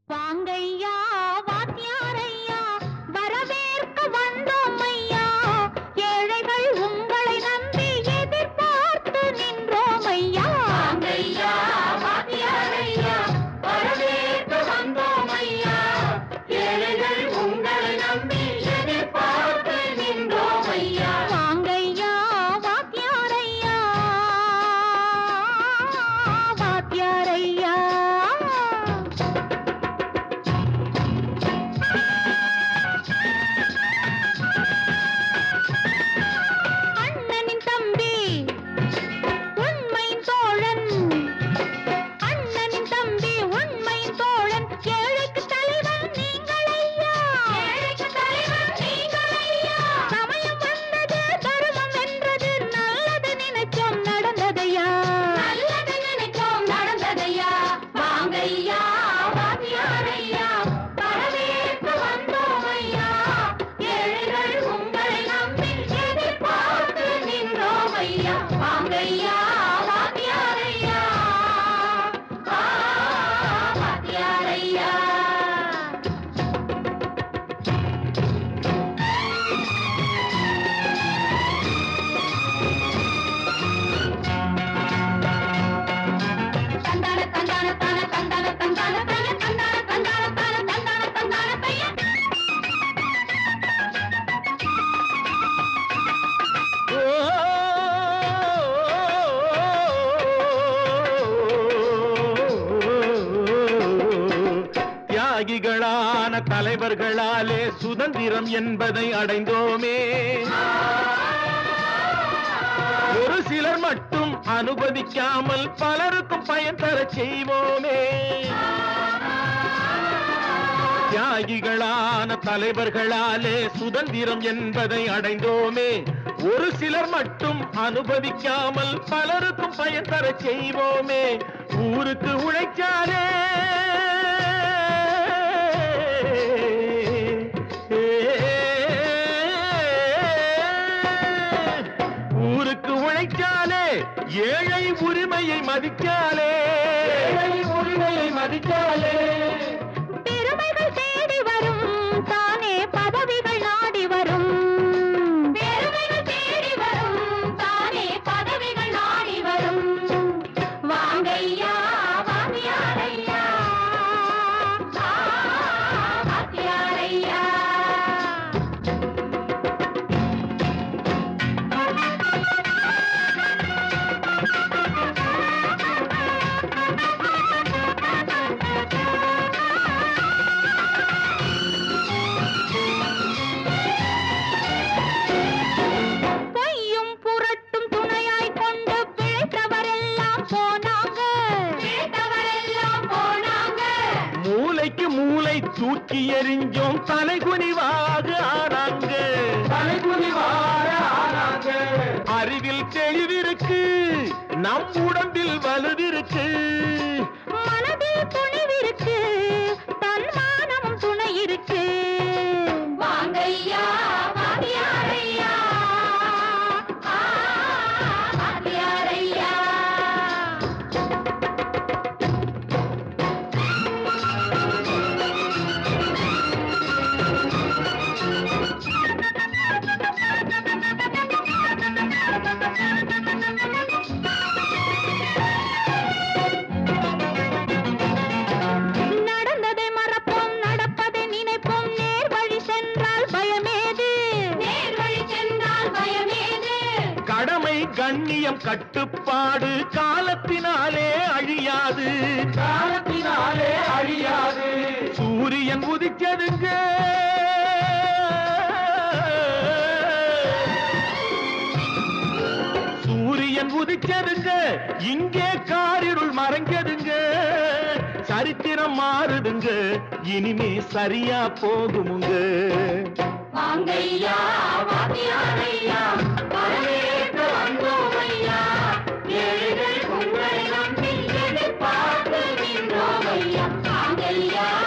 வாங்கையா வாத்தியாரையா வரவேற்க வந்தோம் ஐயா ஏழைகள் உங்களை நம்பி எதிர்பார்த்து நின்றோம் ஐயா வாங்கையா, வாத்தியாரையா, வரவேற்க வந்தோம் ஐயா. ஏழைகள் உங்களை நம்பி எதிர்பார்த்து நின்றோம் ஐயா. வாங்கையா வாத்தியாரையா வாத்தியாரையா அண்ணனின் தம்பி உண்மையின் தோழன் அண்ணனின் தம்பி உண்மையின் தோழன் ஏழைக்கு தலைவன் நீங்கள் ஐயா ஏழைக்கு தலைவன் நீங்கள் ஐயா. சமயம் வந்தது தர்மம் வென்றது நல்லது நினைச்சோம் நடந்ததையா நல்லது நினைச்சோம் நடந்ததையா. வாங்கையா, வாத்தியாரையா, வரவேற்க வந்தோம் ஐயா. ஏழைகள் உங்களை நம்பி எதிர்பார்த்து நின்றோம் ஐயா. வாங்கையா, வாத்தியாரையா. ஆ, வாத்தியாரையா. தந்தான தந்தான தான தந்தான தந்தான தைய தந்தான தந்தான தான தந்தான தந்தான தைய தியாகிகளான தலைவர்களாலே சுதந்திரம் என்பதை அடைந்தோமே ஒரு சிலர் மட்டும் அனுமதிக்காமல் பலருக்கும் பயன் தரச் செய்வோமே தியாகிகளான தலைவர்களாலே சுதந்திரம் என்பதை அடைந்தோமே ஒரு சிலர் மட்டும் அனுபவிக்காமல் பலருக்கும் பயன் தரச் செய்வோமே ஊருக்கு உழைச்சாலே ஊருக்கு உழைச்சாலே ஏழை உரிமையை மதிச்சாலே ஏழை உரிமையை மதிச்சாலே பெருமைகள் தேடி வரும் தானே பதவிகள் நாடி வரும் பெருமைகள் தேடி வரும் தானே பதவிகள் நாடி வரும் வாங்கையா வாத்தியாரையா ஆ, வாத்தியாரையா பொய்யும் புரட்டும் துணையாய் கொண்டு பிழைத்தவரெல்லாம் போனாங்க கேட்டவரெல்லாம் போனாங்க மூளைக்கு மூளை தூக்கி எறிஞ்சோம் தலைகுனிவாக ஆனாங்க தலைகுனிவாக ஆனாங்க அறிவில் தெளிவிருக்கு நம் உடம்பில் வலுவிருக்கு மனதில் துணிவிருக்கு தன்மானமும் துணை இருக்கு வாங்கையா வாத்தியாரையா ஆ, வாத்தியாரையா நடந்ததை மறப்போம் நடப்பதை நினைப்போம் நேர் வழி சென்றால் பயமேது நேர் வழி சென்றால் பயமேது கடமை கண்ணியம் கட்டுப்பாடு காலத்தினாலே அழியாது காலத்தினாலே அழியாது சூரியன் உதிச்சதுங்க சூரியன் உதிச்சதுங்க இங்கே காரிருள் மறைஞ்சதுங்க சரித்திரம் மாறுதுங்க இனிமே சரியா போகுமுங்க வாங்கையா வாத்தியாரையா வரவேற்க வந்தோம் ஐயா ஏழைகள் உங்களை நம்பி எதிர்பார்த்து நின்றோம் ஐயா வாங்கையா